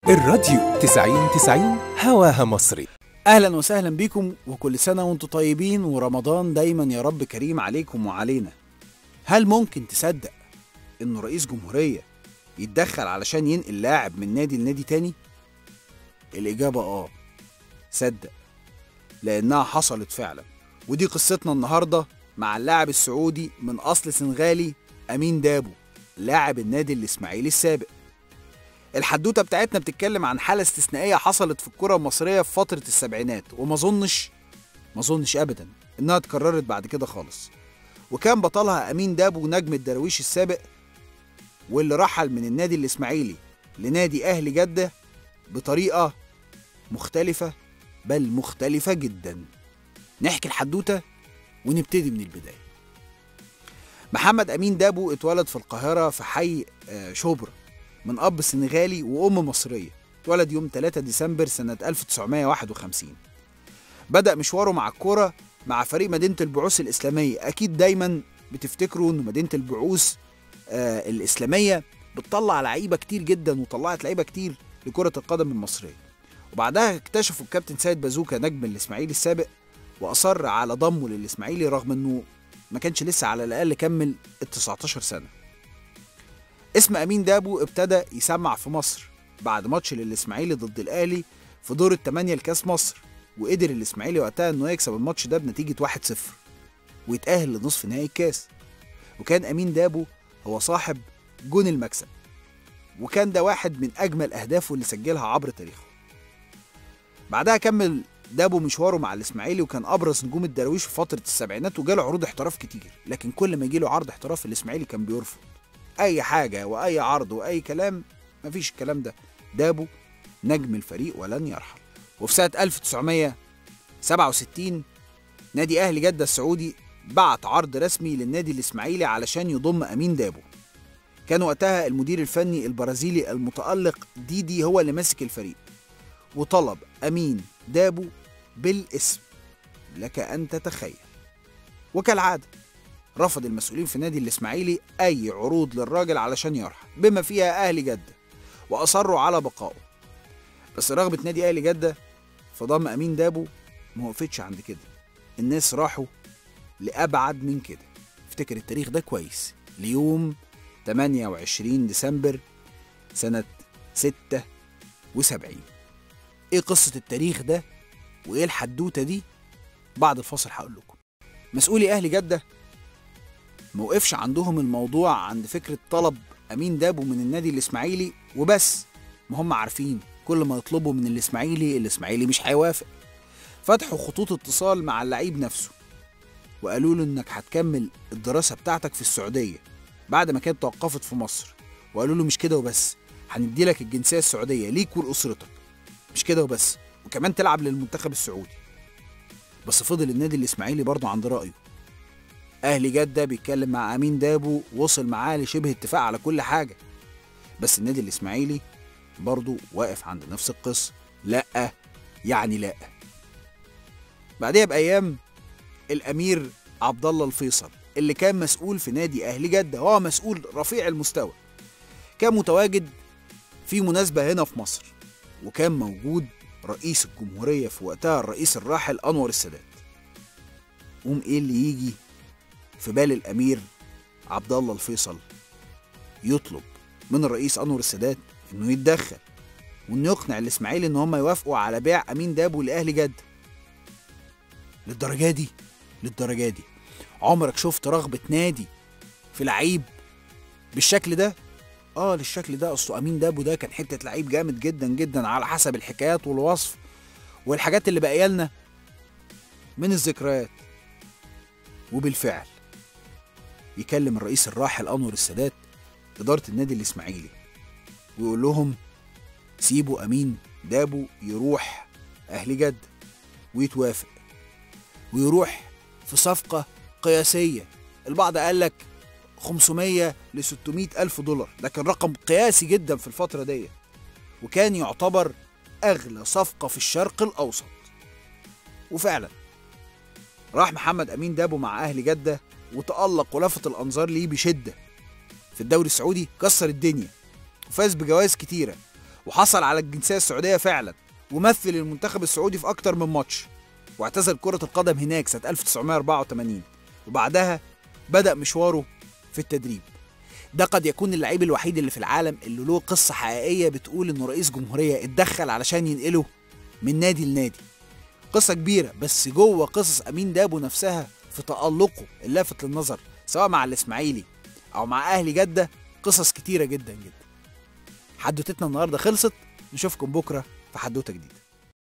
الراديو 90 90 هواها مصري اهلا وسهلا بيكم وكل سنه وانتم طيبين ورمضان دايما يا رب كريم عليكم وعلينا هل ممكن تصدق انه رئيس جمهوريه يتدخل علشان ينقل لاعب من نادي لنادي تاني الاجابه اه صدق لانها حصلت فعلا ودي قصتنا النهارده مع اللاعب السعودي من اصل سنغالي امين دابو لاعب النادي الاسماعيلي السابق الحدوته بتاعتنا بتتكلم عن حاله استثنائيه حصلت في الكره المصريه في فتره السبعينات وما اظنش ما اظنش ابدا انها اتكررت بعد كده خالص وكان بطلها امين دابو نجم الدراويش السابق واللي رحل من النادي الاسماعيلي لنادي اهلي جده بطريقه مختلفه بل مختلفه جدا نحكي الحدوته ونبتدي من البدايه محمد امين دابو اتولد في القاهره في حي آه، شبرا من اب سنغالي وام مصريه اتولد يوم 3 ديسمبر سنه 1951 بدا مشواره مع الكوره مع فريق مدينه البعوث الاسلاميه اكيد دايما بتفتكروا ان مدينه البعوث آه الاسلاميه بتطلع لعيبه كتير جدا وطلعت لعيبه كتير لكره القدم المصريه وبعدها اكتشفوا الكابتن سيد بازوكا نجم الاسماعيلي السابق واصر على ضمه للاسماعيلي رغم انه ما كانش لسه على الاقل كمل ال 19 سنه اسم امين دابو ابتدى يسمع في مصر بعد ماتش للاسماعيلي ضد الاهلي في دور الثمانيه لكاس مصر وقدر الاسماعيلي وقتها انه يكسب الماتش ده بنتيجه 1-0 ويتاهل لنصف نهائي الكاس وكان امين دابو هو صاحب جون المكسب وكان ده واحد من اجمل اهدافه اللي سجلها عبر تاريخه بعدها كمل دابو مشواره مع الاسماعيلي وكان ابرز نجوم الدراويش في فتره السبعينات وجاله عروض احتراف كتير لكن كل ما يجيله عرض احتراف الاسماعيلي كان بيرفض اي حاجه واي عرض واي كلام مفيش الكلام ده دابو نجم الفريق ولن يرحل وفي سنه 1967 نادي اهلي جده السعودي بعت عرض رسمي للنادي الاسماعيلي علشان يضم امين دابو كان وقتها المدير الفني البرازيلي المتالق ديدي هو اللي ماسك الفريق وطلب امين دابو بالاسم لك ان تتخيل وكالعاده رفض المسؤولين في نادي الاسماعيلي اي عروض للراجل علشان يرحل بما فيها اهلي جده واصروا على بقائه بس رغبه نادي اهلي جده في ضم امين دابو ما وقفتش عند كده الناس راحوا لابعد من كده افتكر التاريخ ده كويس ليوم 28 ديسمبر سنه 76 ايه قصه التاريخ ده وايه الحدوته دي بعد الفاصل هقول لكم مسؤولي اهلي جده ما وقفش عندهم الموضوع عند فكرة طلب أمين دابو من النادي الإسماعيلي وبس ما هم عارفين كل ما يطلبوا من الإسماعيلي الإسماعيلي مش هيوافق فتحوا خطوط اتصال مع اللعيب نفسه وقالوا له إنك هتكمل الدراسة بتاعتك في السعودية بعد ما كانت توقفت في مصر وقالوا له مش كده وبس هندي لك الجنسية السعودية ليك ولأسرتك مش كده وبس وكمان تلعب للمنتخب السعودي بس فضل النادي الإسماعيلي برضه عند رأيه اهلي جده بيتكلم مع امين دابو وصل معاه لشبه اتفاق على كل حاجه بس النادي الاسماعيلي برضه واقف عند نفس القصه لا يعني لا بعدها بايام الامير عبد الله الفيصل اللي كان مسؤول في نادي اهلي جده هو مسؤول رفيع المستوى كان متواجد في مناسبه هنا في مصر وكان موجود رئيس الجمهوريه في وقتها الرئيس الراحل انور السادات قوم ايه اللي يجي في بال الامير عبد الله الفيصل يطلب من الرئيس انور السادات انه يتدخل وانه يقنع الاسماعيلي ان هم يوافقوا على بيع امين دابو لاهلي جده للدرجه دي للدرجه دي عمرك شفت رغبه نادي في لعيب بالشكل ده اه للشكل ده اصله امين دابو ده كان حته لعيب جامد جدا جدا على حسب الحكايات والوصف والحاجات اللي باقيه لنا من الذكريات وبالفعل يكلم الرئيس الراحل انور السادات اداره النادي الاسماعيلي ويقول لهم سيبوا امين دابو يروح اهل جده ويتوافق ويروح في صفقه قياسيه البعض قال لك 500 ل 600 الف دولار ده كان رقم قياسي جدا في الفتره دي وكان يعتبر اغلى صفقه في الشرق الاوسط وفعلا راح محمد امين دابو مع اهل جده وتالق ولفت الانظار ليه بشده في الدوري السعودي كسر الدنيا وفاز بجوائز كتيره وحصل على الجنسية السعودية فعلا ومثل المنتخب السعودي في أكتر من ماتش واعتزل كرة القدم هناك سنة 1984 وبعدها بدأ مشواره في التدريب ده قد يكون اللعيب الوحيد اللي في العالم اللي له قصة حقيقية بتقول إنه رئيس جمهورية اتدخل علشان ينقله من نادي لنادي قصة كبيرة بس جوه قصص أمين دابو نفسها في تألقه اللافت للنظر سواء مع الإسماعيلي أو مع أهلي جدة قصص كتيرة جدا جدا حدوتتنا النهاردة خلصت نشوفكم بكرة في حدوتة جديدة